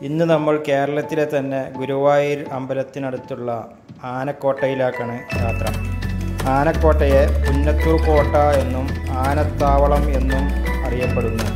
ഇന്ന് നമ്മൾ കേരളത്തിലെ തന്നെ ഗുരുവായൂർ അമ്പലത്തിനടുത്തുള്ള ആനക്കോട്ടയിലേക്കാണ് യാത്ര ആനക്കോട്ടയെ പുന്നത്തൂർ കോട്ട എന്നും ആനത്താവളം എന്നും അറിയപ്പെടുന്നു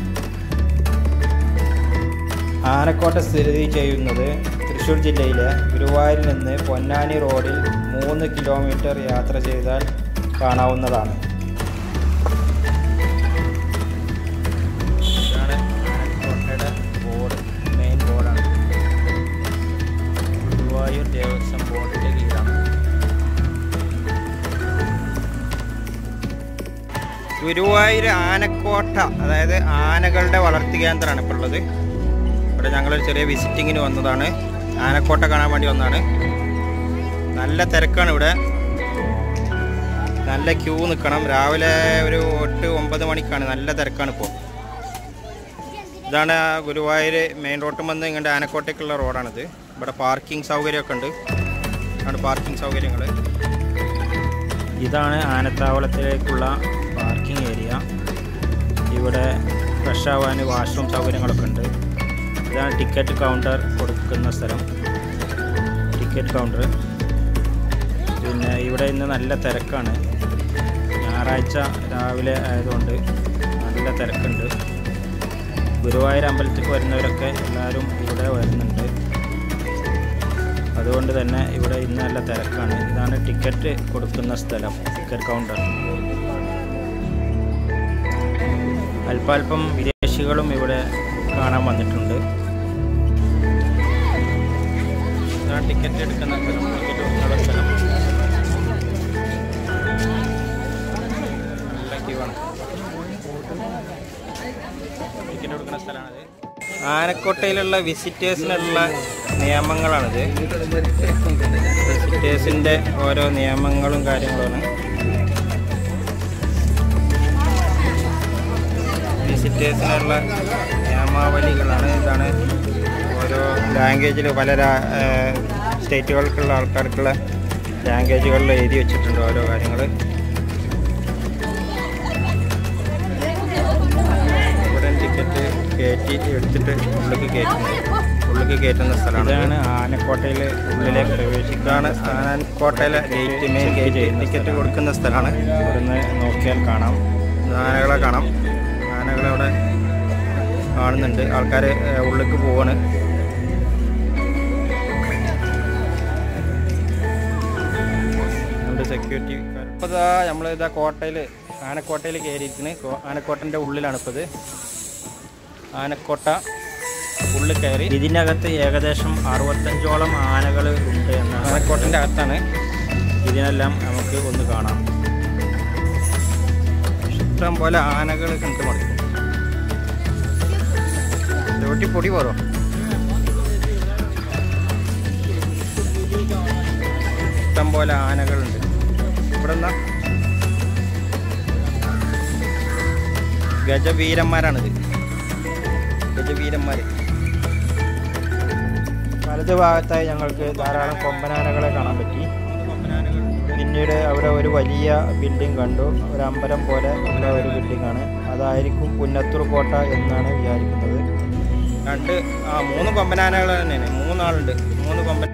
ആനക്കോട്ട സ്ഥിതി ചെയ്യുന്നത് തൃശ്ശൂർ ജില്ലയിലെ ഗുരുവായൂരിൽ നിന്ന് പൊന്നാനി റോഡിൽ മൂന്ന് കിലോമീറ്റർ യാത്ര ചെയ്താൽ കാണാവുന്നതാണ് ഇതാണ് ആനക്കോട്ടയുടെ ബോർഡ് മെയിൻ ബോർഡാണ് ഗുരുവായൂർ ദേവസ്വം ബോർഡിൻ്റെ കീഴിലാണ് ഗുരുവായൂർ ആനക്കോട്ട അതായത് ആനകളുടെ വളർത്തു കേന്ദ്രമാണ് ഇപ്പോൾ ഉള്ളത് ഇവിടെ ഞങ്ങളൊരു ചെറിയ വിസിറ്റിങ്ങിന് വന്നതാണ് ആനക്കോട്ട കാണാൻ വേണ്ടി വന്നതാണ് നല്ല തിരക്കാണ് ഇവിടെ നല്ല ക്യൂ നിൽക്കണം രാവിലെ ഒരു എട്ട് ഒമ്പത് മണിക്കാണ് നല്ല തിരക്കാണ് ഇപ്പോൾ ഇതാണ് ആ ഗുരുവായൂർ മെയിൻ റോട്ടിൽ വന്ന് ഇങ്ങോട്ട് ആനക്കോട്ടയ്ക്കുള്ള റോഡാണിത് ഇവിടെ പാർക്കിംഗ് സൗകര്യമൊക്കെ ഉണ്ട് ആണ് പാർക്കിംഗ് സൗകര്യങ്ങൾ ഇതാണ് ആനത്താവളത്തിലേക്കുള്ള പാർക്കിംഗ് ഏരിയ ഇവിടെ ഫ്രഷ് ആവാൻ വാഷ്റൂം സൗകര്യങ്ങളൊക്കെ ഉണ്ട് ഇതാണ് ടിക്കറ്റ് കൗണ്ടർ കൊടുക്കുന്ന സ്ഥലം ടിക്കറ്റ് കൗണ്ടർ പിന്നെ ഇവിടെ ഇന്ന് നല്ല തിരക്കാണ് ഞായറാഴ്ച രാവിലെ ആയതുകൊണ്ട് നല്ല തിരക്കുണ്ട് ഗുരുവായൂർ അമ്പലത്തിലേക്ക് വരുന്നവരൊക്കെ എല്ലാവരും ഇവിടെ വരുന്നുണ്ട് അതുകൊണ്ട് തന്നെ ഇവിടെ ഇന്ന് നല്ല തിരക്കാണ് ഇതാണ് ടിക്കറ്റ് കൊടുക്കുന്ന സ്ഥലം ടിക്കറ്റ് കൗണ്ടർ അല്പാൽപ്പം വിദേശികളും ഇവിടെ കാണാൻ വന്നിട്ടുണ്ട് ഇതാണ് ടിക്കറ്റ് എടുക്കുന്ന സ്ഥലം ടിക്കറ്റ് കൊടുക്കുന്ന സ്ഥലം നല്ല ക്യൂ ആണ് ടിക്കറ്റ് കൊടുക്കുന്ന സ്ഥലമാണിത് ആനക്കോട്ടയിലുള്ള വിസിറ്റേഴ്സിനുള്ള നിയമങ്ങളാണിത് വിസിറ്റേഴ്സിൻ്റെ ഓരോ നിയമങ്ങളും കാര്യങ്ങളുമാണ് വിസിറ്റേഴ്സിനുള്ള നിയമാവലികളാണ് ഇതാണ് ഓരോ ലാംഗ്വേജിൽ പല രാ- ഏഹ് സ്റ്റേറ്റുകൾക്കുള്ള ആൾക്കാർക്കുള്ള ലാംഗ്വേജുകളിൽ എഴുതി വെച്ചിട്ടുണ്ട് ഓരോ കാര്യങ്ങൾ ഇവിടെ ടിക്കറ്റ് കയറ്റി എടുത്തിട്ട് ഉള്ളിലേക്ക് കയറ്റുന്നത് ഉള്ളിലേക്ക് കയറ്റുന്ന സ്ഥലമാണ് ഇതാണ് ആനക്കോട്ടയിൽ ഉള്ളിലേക്ക് പ്രവേശിക്കാണ് ആനക്കോട്ടയിലെ ഗേറ്റ് മെയിൻ ഗേറ്റ് ടിക്കറ്റ് കൊടുക്കുന്ന സ്ഥലമാണ് ഇവിടുന്ന് നോക്കിയാൽ കാണാം ആനകളെ കാണാം ആനകളെ അവിടെ കാണുന്നുണ്ട് ആൾക്കാർ ഉള്ളിലേക്ക് പോവാണ് സെക്യൂരിറ്റി ഇപ്പോൾ ഇതാ നമ്മളിതാ കോട്ടയിൽ ആനക്കോട്ടയിൽ കയറിയിരിക്കുന്നത് ആനക്കോട്ടൻ്റെ ഉള്ളിലാണ് ഇപ്പോൾ ഇത് ആനക്കോട്ട ഉള്ളിൽ കയറി ഇതിനകത്ത് ഏകദേശം അറുപത്തഞ്ചോളം ആനകൾ ഉണ്ട് എന്നാണ് ആനക്കോട്ടൻ്റെ അകത്താണ് ഇതിനെല്ലാം നമുക്ക് ഒന്ന് കാണാം ഇഷ്ടം പോലെ ആനകൾ കണ്ടു മടുക്കും ചവിട്ടി പൊടി പോരോ ഇഷ്ടം പോലെ ആനകളുണ്ട് ഇവിടെ എന്താ ഗജവീരന്മാരാണിത് ഗജവീരന്മാർ വലത് ഭാഗത്തായി ഞങ്ങൾക്ക് ധാരാളം കൊമ്പനാനകളെ കാണാൻ പറ്റി പിന്നീട് അവിടെ ഒരു വലിയ ബിൽഡിംഗ് കണ്ടു ഒരു അമ്പലം പോലെ ഉള്ള ഒരു ബിൽഡിംഗ് ആണ് അതായിരിക്കും പുന്നത്തൂർ കോട്ട എന്നാണ് വിചാരിക്കുന്നത് രണ്ട് ആ മൂന്ന് കൊമ്പനാനകൾ തന്നെയാണ് മൂന്നാളുണ്ട് മൂന്ന് കൊമ്പൻ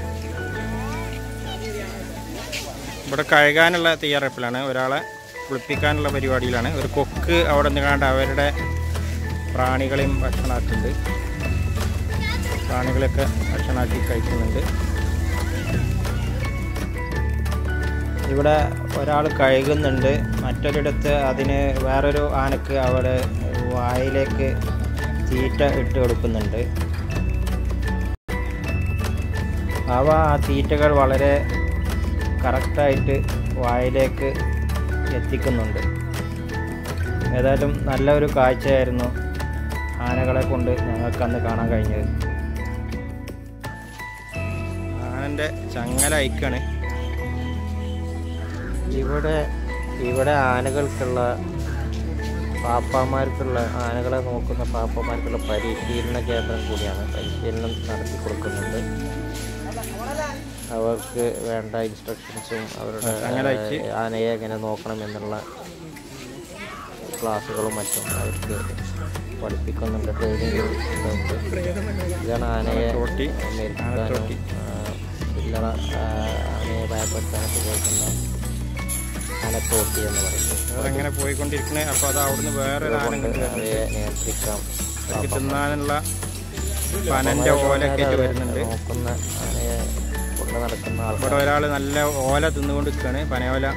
ഇവിടെ കഴുകാനുള്ള തയ്യാറെടുപ്പിലാണ് ഒരാളെ കുളിപ്പിക്കാനുള്ള പരിപാടിയിലാണ് ഒരു കൊക്ക് അവിടെ നിന്നാണ്ട് അവരുടെ പ്രാണികളെയും ഭക്ഷണമാക്കുന്നുണ്ട് പ്രാണികളൊക്കെ ഭക്ഷണമാക്കി കഴിക്കുന്നുണ്ട് ഇവിടെ ഒരാൾ കഴുകുന്നുണ്ട് മറ്റൊരിടത്ത് അതിന് വേറൊരു ആനക്ക് അവിടെ വായിലേക്ക് തീറ്റ ഇട്ട് കൊടുക്കുന്നുണ്ട് അവ ആ തീറ്റകൾ വളരെ കറക്റ്റായിട്ട് വായിലേക്ക് എത്തിക്കുന്നുണ്ട് ഏതായാലും നല്ലൊരു കാഴ്ചയായിരുന്നു ആനകളെ കൊണ്ട് ഞങ്ങൾക്ക് അന്ന് കാണാൻ കഴിഞ്ഞത് ആനൻ്റെ ചങ്ങല അയക്കാണ് ഇവിടെ ഇവിടെ ആനകൾക്കുള്ള പാപ്പാമാർക്കുള്ള ആനകളെ നോക്കുന്ന പാപ്പാമാർക്കുള്ള പരിശീലന കേന്ദ്രം കൂടിയാണ് പരിശീലനം നടത്തി കൊടുക്കുന്നുണ്ട് അവർക്ക് വേണ്ട ഇൻസ്ട്രക്ഷൻസും അവരുടെ അങ്ങനെ അയച്ച് ഏഹ്, ആനയെ എങ്ങനെ നോക്കണം എന്നുള്ള ക്ലാസ്സുകളും മറ്റും അവർക്ക് പഠിപ്പിക്കുന്നുണ്ട് ട്രെയിനിങ് ഇതുണ്ട് ഇതാണ് ആനയെ തോട്ടി, മെരുക്കാനും ആനത്തോട്ടി. ആ, ചില്ലറ ആ, ആനയെ ഭയപ്പെടുത്താനൊക്കെ ഉപയോഗിക്കുന്ന ആനത്തോട്ടി എന്ന് പറയുന്നത് അതങ്ങനെ പോയിക്കൊണ്ടിരിക്കുന്നത് അപ്പോൾ അത് അവിടുന്ന് വേറൊരു ആന അതുകൊണ്ട് ഇങ്ങോട്ട് വരുന്നുണ്ട് അവയെ നിയന്ത്രിക്കാം അവർക്ക് തിന്നാനുള്ള പനൻ്റെ ഓലൊക്കെ ആയിട്ട് വരുന്നുണ്ട് നോക്കുന്ന ആനയെ കൊണ്ട് നടക്കുന്ന ആൾക്കാർ ഇവിടെ ഒരാൾ നല്ല ഓല തിന്നുകൊണ്ട് നിൽക്കുകയാണ് പനയോല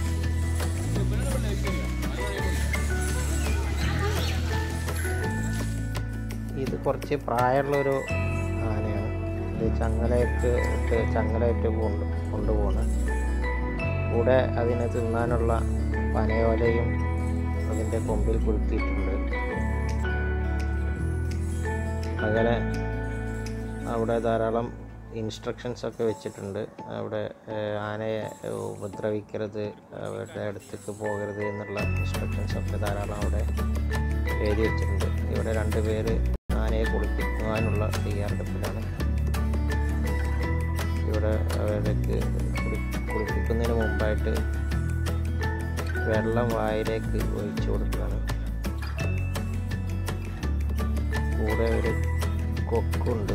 ഇത് കുറച്ച് പ്രായമുള്ളൊരു ആനയാണ് ഇത് ചങ്ങലയിട്ട് ഇട്ട് ചങ്ങലയിട്ട് കൊണ്ട് കൊണ്ടുപോണ് കൂടെ അതിന് തിന്നാനുള്ള പനയോലയും അതിൻ്റെ കൊമ്പിൽ കുലുക്കിയിട്ടുണ്ട് അങ്ങനെ അവിടെ ധാരാളം ഇൻസ്ട്രക്ഷൻസ് ഒക്കെ വെച്ചിട്ടുണ്ട് അവിടെ ഏഹ്, ആനയെ ഉപദ്രവിക്കരുത് അവരുടെ അടുത്തേക്ക് പോകരുത് എന്നുള്ള ഇൻസ്ട്രക്ഷൻസ് ഒക്കെ ധാരാളം അവിടെ എഴുതി വെച്ചിട്ടുണ്ട് ഇവിടെ രണ്ട് പേര് ആനയെ കുളിപ്പിക്കുവാനുള്ള തയ്യാറെടുപ്പിലാണ് ഇവിടെ അവർക്ക് കുളി കുളിപ്പിക്കുന്നതിന് മുമ്പായിട്ട് വെള്ളം വായിലേക്ക് ഒഴിച്ചു കൊടുക്കുകയാണ് കൂടെ ഒരു കൊക്കുണ്ട്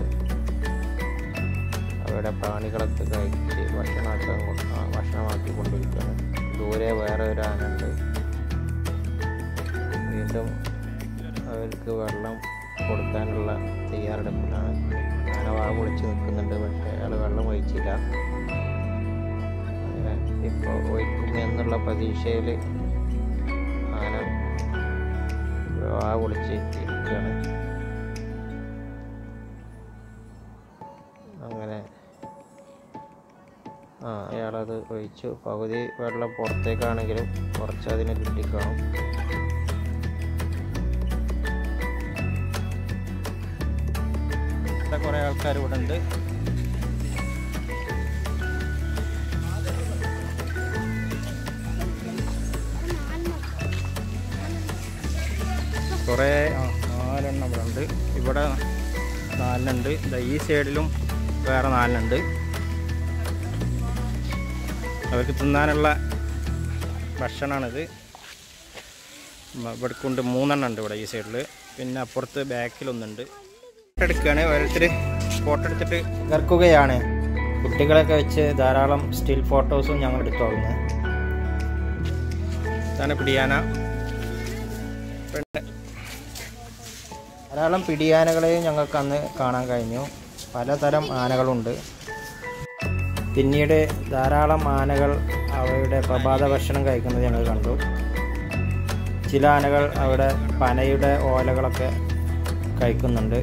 അവിടെ പ്രാണികളൊക്കെ കഴിച്ച് ഭക്ഷണമാക്കാൻ കൊ- ആ, ഭക്ഷണമാക്കി കൊണ്ടിരിക്കുകയാണ് ദൂരെ വേറെ ഒരു ആനുണ്ട് വീണ്ടും അവർക്ക് വെള്ളം കൊടുക്കാനുള്ള തയ്യാറെടുപ്പിലാണ് ആന വാ പൊളിച്ച് നിൽക്കുന്നുണ്ട് പക്ഷേ അയാൾ വെള്ളം ഒഴിച്ചില്ല അങ്ങനെ ഇപ്പോൾ ഒഴിക്കും എന്നുള്ള പ്രതീക്ഷയിൽ ആന വാ പൊളിച്ച് ഇരിക്കുകയാണ് അങ്ങനെ ആ അയാളത് ഒഴിച്ചു പകുതി വെള്ളം പുറത്തേക്കാണെങ്കിലും കുറച്ച് അതിന് കിട്ടിക്കാണും ഇവിടെ കുറേ ആൾക്കാർ ഇവിടെ ഉണ്ട് കുറേ ആ, നാലെണ്ണം ഇവിടെ ഉണ്ട് ഇവിടെ നാലിനുണ്ട് ദാ ഈ സൈഡിലും വേറെ നാലിനുണ്ട് അവർക്ക് തിന്നാനുള്ള ഭക്ഷണമാണിത് മ- ഇവിടെ കൊണ്ട് മൂന്നെണ്ണം ഉണ്ട് ഇവിടെ ഈ സൈഡിൽ പിന്നെ അപ്പുറത്ത് ബാക്കിലൊന്നുണ്ട് ഫോട്ടോ എടുക്കുകയാണ് ഓരോരുത്തർ ഫോട്ടോ എടുത്തിട്ട് ഇറക്കുകയാണ് കുട്ടികളൊക്കെ വെച്ച് ധാരാളം സ്റ്റിൽ ഫോട്ടോസും ഞങ്ങൾ എടുത്തോളുന്നു ഇതാണ് പിടിയാന പിന്നെ ധാരാളം പിടിയാനകളെയും ഞങ്ങൾക്ക് അന്ന് കാണാൻ കഴിഞ്ഞു പലതരം ആനകളുണ്ട് പിന്നീട് ധാരാളം ആനകൾ അവയുടെ പ്രഭാത ഭക്ഷണം കഴിക്കുന്നത് ഞങ്ങൾ കണ്ടു ചില ആനകൾ അവിടെ പനയുടെ ഓലകളൊക്കെ കഴിക്കുന്നുണ്ട്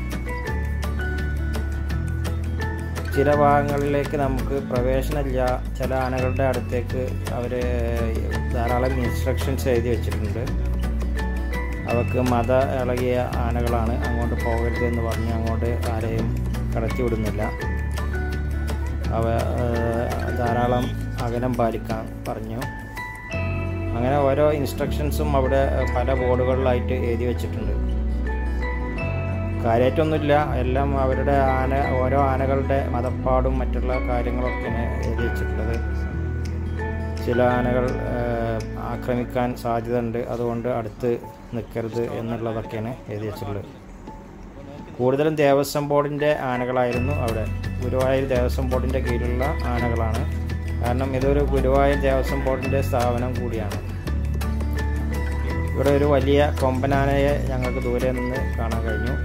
ചില ഭാഗങ്ങളിലേക്ക് നമുക്ക് പ്രവേശനമില്ല ചില ആനകളുടെ അടുത്തേക്ക് അവർ ധാരാളം ഇൻസ്ട്രക്ഷൻസ് എഴുതി വെച്ചിട്ടുണ്ട് അവർക്ക് മത ഇളകിയ ആനകളാണ് അങ്ങോട്ട് പോകരുത് എന്ന് പറഞ്ഞ് അങ്ങോട്ട് ആരെയും കടത്തി വിടുന്നില്ല അവ ഏഹ്, ധാരാളം അകലം പാലിക്കാൻ പറഞ്ഞു അങ്ങനെ ഓരോ ഇൻസ്ട്രക്ഷൻസും അവിടെ പല ബോർഡുകളിലായിട്ട് എഴുതി വെച്ചിട്ടുണ്ട് കാര്യമായിട്ടൊന്നുമില്ല എല്ലാം അവരുടെ ആന ഓരോ ആനകളുടെ മതപ്പാടും മറ്റുള്ള കാര്യങ്ങളൊക്കെയാണ് എഴുതി വെച്ചിട്ടുള്ളത് ചില ആനകൾ ഏഹ്, ആക്രമിക്കാൻ സാധ്യതയുണ്ട് അതുകൊണ്ട് അടുത്ത് നിൽക്കരുത് എന്നുള്ളതൊക്കെയാണ് എഴുതി വെച്ചിട്ടുള്ളത് കൂടുതലും ദേവസ്വം ബോർഡിൻ്റെ ആനകളായിരുന്നു അവിടെ ഗുരുവായൂർ ദേവസ്വം ബോർഡിൻ്റെ കീഴിലുള്ള ആനകളാണ് കാരണം ഇതൊരു ഗുരുവായൂർ ദേവസ്വം ബോർഡിൻ്റെ സ്ഥാപനം കൂടിയാണ് ഇവിടെ ഒരു വലിയ കൊമ്പനാനയെ ഞങ്ങൾക്ക് ദൂരെ നിന്ന് കാണാൻ കഴിഞ്ഞു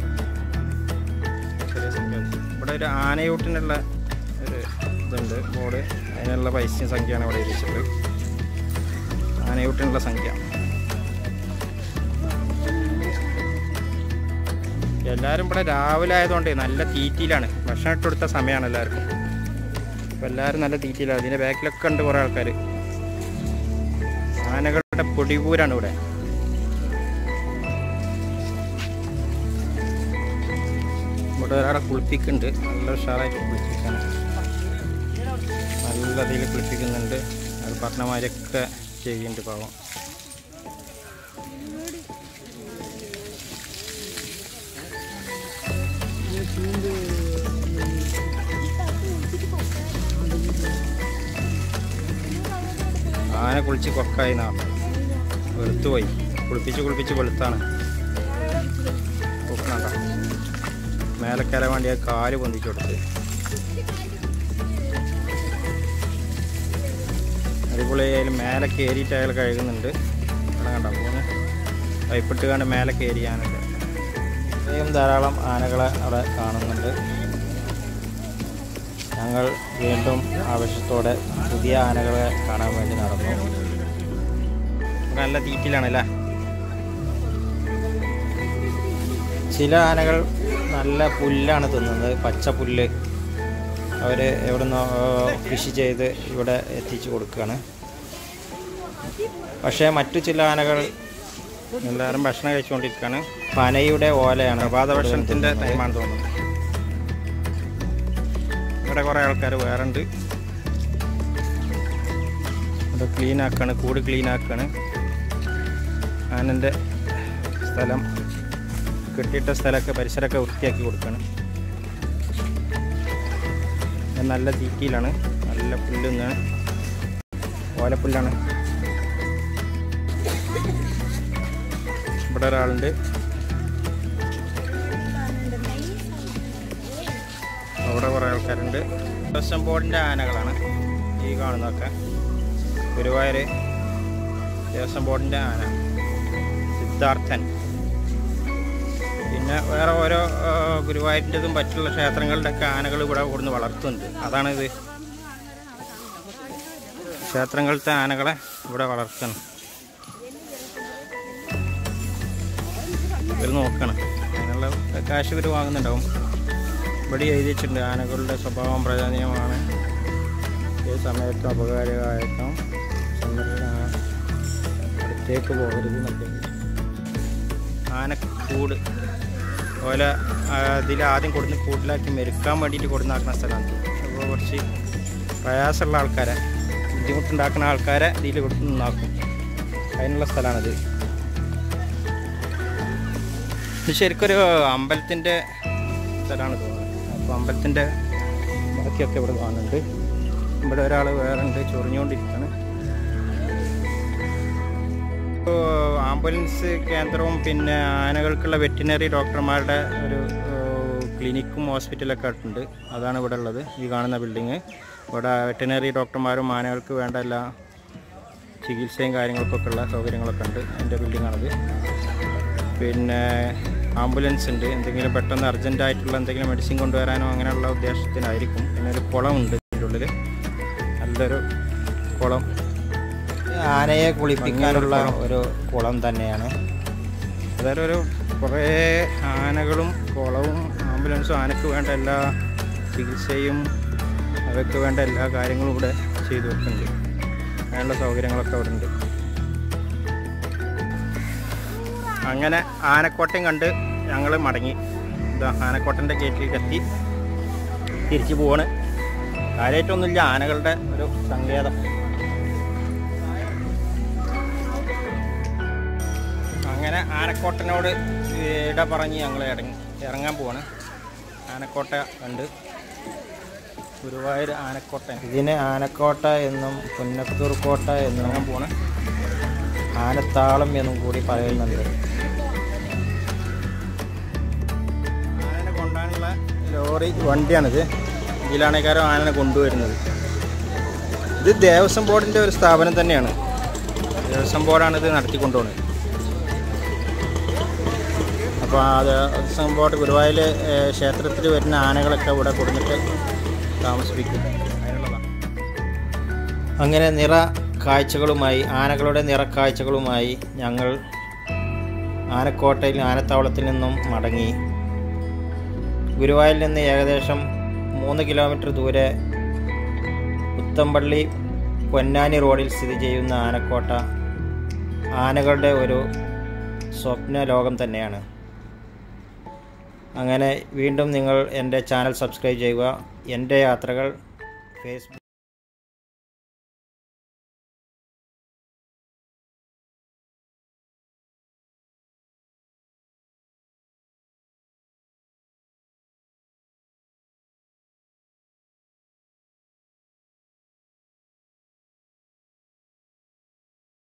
ഇവിടെ ഒരു ആനയൂട്ടിനുള്ള ഒരു ഇതുണ്ട് ബോർഡ് അതിനുള്ള പൈസ സംഖ്യയാണ് ഇവിടെ എഴുതിച്ചിട്ടുള്ളത് ആനയൂട്ടിനുള്ള സംഖ്യ എല്ലാവരും ഇവിടെ രാവിലെ ആയതുകൊണ്ട് നല്ല തീറ്റിയിലാണ് ഭക്ഷണം ഇട്ട് കൊടുത്ത സമയമാണ് എല്ലാവർക്കും അപ്പോൾ എല്ലാവരും നല്ല തീറ്റിയിലാണ് അതിൻ്റെ ബാക്കിലൊക്കെ ഉണ്ട് കുറേ ആൾക്കാർ ആനകളുടെ പൊടിപൂരാണ് ഇവിടെ ഇവിടെ ഒരാളെ കുളിപ്പിക്കുന്നുണ്ട് നല്ല ഉഷാറായിട്ട് കുളിപ്പിക്കാൻ നല്ല രീതിയിൽ കുളിപ്പിക്കുന്നുണ്ട് അത് പറഞ്ഞ മാതിരിയൊക്കെ ചെയ്യുന്നുണ്ട് പാവം ആന കുളിച്ച് കൊക്കായി നാ വെളുത്തുപോയി കുളിപ്പിച്ച് കുളിപ്പിച്ച് വെളുത്താണ് നോക്കണണ്ട മേലെ കയറാൻ വേണ്ടി ആ കാല് പൊന്തിച്ചു കൊടുത്ത് അടിപൊളിയായാലും മേലെ കയറിയിട്ട് അയാൾ കഴുകുന്നുണ്ട് ഇവിടെ കണ്ട പോകുന്നത് പൈപ്പിട്ട് കണ്ട് മേലെ കയറിയാനുണ്ട് ഇത്രയും ധാരാളം ആനകളെ അവിടെ കാണുന്നുണ്ട് ഞങ്ങൾ വീണ്ടും ആവശ്യത്തോടെ പുതിയ ആനകളെ കാണാൻ വേണ്ടി നടന്നു ഇവിടെ നല്ല തീറ്റിലാണല്ലേ ചില ആനകൾ നല്ല പുല്ലാണ് തിന്നുന്നത് പച്ച പുല്ല് അവർ എവിടെ നിന്നോ കൃഷി ചെയ്ത് ഇവിടെ എത്തിച്ചു കൊടുക്കുകയാണ് പക്ഷേ മറ്റു ചില ആനകൾ എല്ലാവരും ഭക്ഷണം കഴിച്ചുകൊണ്ടിരിക്കുകയാണ് പനയുടെ ഓലയാണ് പ്രഭാത ഭക്ഷണത്തിൻ്റെ ടൈമാണ് തോന്നുന്നത് ഇവിടെ കുറേ ആൾക്കാർ വേറെ ഉണ്ട് ഇവിടെ ക്ലീൻ ആക്കാണ് കൂട് ക്ലീൻ ആക്കാണ് ആനൻ്റെ സ്ഥലം കെട്ടിയിട്ട സ്ഥലമൊക്കെ പരിസരമൊക്കെ വൃത്തിയാക്കി കൊടുക്കുകയാണ് ഇത് നല്ല തീറ്റിയിലാണ് നല്ല പുല്ലുന്നാണ് ഓലപ്പുല്ലാണ് ഇവിടെ ഒരാളുണ്ട് അവിടെ കുറേ ആൾക്കാരുണ്ട് ദേവസ്വം ബോർഡിൻ്റെ ആനകളാണ് ഈ കാണുന്നതൊക്കെ ഗുരുവായൂർ ദേവസ്വം ബോർഡിൻ്റെ ആന സിദ്ധാർത്ഥൻ പിന്നെ വേറെ ഓരോ ആ, ഗുരുവായൂരിൻ്റെതും മറ്റുള്ള ക്ഷേത്രങ്ങളുടെയൊക്കെ ആനകൾ ഇവിടെ കൊടുന്ന് വളർത്തുന്നുണ്ട് അതാണിത് ക്ഷേത്രങ്ങളിലത്തെ ആനകളെ ഇവിടെ വളർത്തണം ഇവർ നോക്കണം അതിനുള്ള കാശ് ഇവർ വാങ്ങുന്നുണ്ടാവും ഇവിടെ എഴുതി വെച്ചിട്ടുണ്ട് ആനകളുടെ സ്വഭാവം പ്രധാനമാണ് ഏത് സമയത്തും അപകാരമായേക്കാം സംരക്ഷണ അടുത്തേക്ക് പോകരുത് എന്നൊക്കെ ആനക്കൂട് അതുപോലെ ഇതിൽ ആദ്യം കൊടുന്ന് കൂട്ടിലാക്കി മെരുക്കാൻ വേണ്ടിയിട്ട് കൊടുന്നാക്കുന്ന സ്ഥലമാണ് അപ്പോൾ കുറച്ച് പ്രയാസമുള്ള ആൾക്കാരെ ബുദ്ധിമുട്ടുണ്ടാക്കുന്ന ആൾക്കാരെ ഇതിൽ കൊടുത്ത് നന്നാക്കും അതിനുള്ള സ്ഥലമാണിത് ഇത് ശരിക്കൊരു അമ്പലത്തിൻ്റെ സ്ഥലമാണ് തോന്നുന്നത് അപ്പോൾ അമ്പലത്തിൻ്റെ ബാക്കിയൊക്കെ ഇവിടെ കാണുന്നുണ്ട് ഇവിടെ ഒരാൾ വേറെ ഉണ്ട് ചൊറിഞ്ഞുകൊണ്ടിരിക്കുകയാണ് ഇപ്പോൾ ആംബുലൻസ് കേന്ദ്രവും പിന്നെ ആനകൾക്കുള്ള വെറ്റിനറി ഡോക്ടർമാരുടെ ഒരു ഏഹ്, ക്ലിനിക്കും ഹോസ്പിറ്റലൊക്കെ ആയിട്ടുണ്ട് അതാണ് ഇവിടെ ഉള്ളത് ഈ കാണുന്ന ബിൽഡിങ് ഇവിടെ വെറ്റിനറി ഡോക്ടർമാരും ആനകൾക്ക് വേണ്ട എല്ലാ ചികിത്സയും കാര്യങ്ങൾക്കൊക്കെ ഉള്ള സൗകര്യങ്ങളൊക്കെ ഉണ്ട് അതിൻ്റെ ബിൽഡിങ്ങാണത് പിന്നെ ആംബുലൻസ് ഉണ്ട് എന്തെങ്കിലും പെട്ടെന്ന് അർജൻ്റ് ആയിട്ടുള്ള എന്തെങ്കിലും മെഡിസിൻ കൊണ്ടുവരാനോ അങ്ങനെയുള്ള ഉദ്ദേശത്തിനായിരിക്കും പിന്നെ ഒരു കുളമുണ്ട് ഇതിൻ്റെ ഉള്ളിൽ നല്ലൊരു കുളം ആനയെ കുളിപ്പിക്കാനുള്ള ഒരു കുളം തന്നെയാണ് അതായത് ഒരു കുറേ ആനകളും കുളവും ആംബുലൻസും ആനക്ക് വേണ്ട എല്ലാ ചികിത്സയും അവയ്ക്ക് വേണ്ട എല്ലാ കാര്യങ്ങളും ഇവിടെ ചെയ്തു വെക്കുന്നുണ്ട് അതിനുള്ള സൗകര്യങ്ങളൊക്കെ അവിടെ ഉണ്ട് അങ്ങനെ ആനക്കോട്ടയും കണ്ട് ഞങ്ങൾ മടങ്ങി ഇതാ ആനക്കോട്ടൻ്റെ ഗേറ്റിലേക്ക് എത്തി തിരിച്ചു പോവാണ് കാര്യമായിട്ടൊന്നുമില്ല ആനകളുടെ ഒരു സങ്കേതം അങ്ങനെ ആനക്കോട്ടനോട് ഇട പറഞ്ഞ് ഞങ്ങൾ ഇറങ്ങി ഇറങ്ങാൻ പോവാണ് ആനക്കോട്ട കണ്ട് ഗുരുവായൂർ ആനക്കോട്ട ഇതിന് ആനക്കോട്ട എന്നും പുന്നത്തൂർ കോട്ട എന്നും ഇറങ്ങാൻ പോവാണ് ആനത്താളം എന്നും കൂടി പറയുന്നുണ്ട് ആനനെ കൊണ്ടാനുള്ള ലോറി വണ്ടിയാണിത് ഇതിലാണേക്കാരം ആനനെ കൊണ്ടുവരുന്നത് ഇത് ദേവസ്വം ബോർഡിൻ്റെ ഒരു സ്ഥാപനം തന്നെയാണ് ദേവസ്വം ബോർഡാണ് ഇത് നടത്തിക്കൊണ്ടുപോകുന്നത് അപ്പോൾ ആ ദേവസ്വം ബോർഡ് ഗുരുവായൂർ ക്ഷേത്രത്തിൽ വരുന്ന ആനകളൊക്കെ ഇവിടെ കൊടുത്തിട്ട് താമസിപ്പിക്കും അതിനുള്ളതാണ് അങ്ങനെ നിറ കാഴ്ചകളുമായി ആനകളുടെ നിറ കാഴ്ചകളുമായി ഞങ്ങൾ ആനക്കോട്ടയിൽ ആനത്താവളത്തിൽ നിന്നും മടങ്ങി ഗുരുവായൂരിൽ നിന്ന് ഏകദേശം മൂന്ന് കിലോമീറ്റർ ദൂരെ പുത്തമ്പള്ളി പൊന്നാനി റോഡിൽ സ്ഥിതി ചെയ്യുന്ന ആനക്കോട്ട ആനകളുടെ ഒരു സ്വപ്ന ലോകം തന്നെയാണ് അങ്ങനെ വീണ്ടും നിങ്ങൾ എൻ്റെ ചാനൽ സബ്സ്ക്രൈബ് ചെയ്യുക എൻ്റെ യാത്രകൾ ഫേസ്ബുക്ക്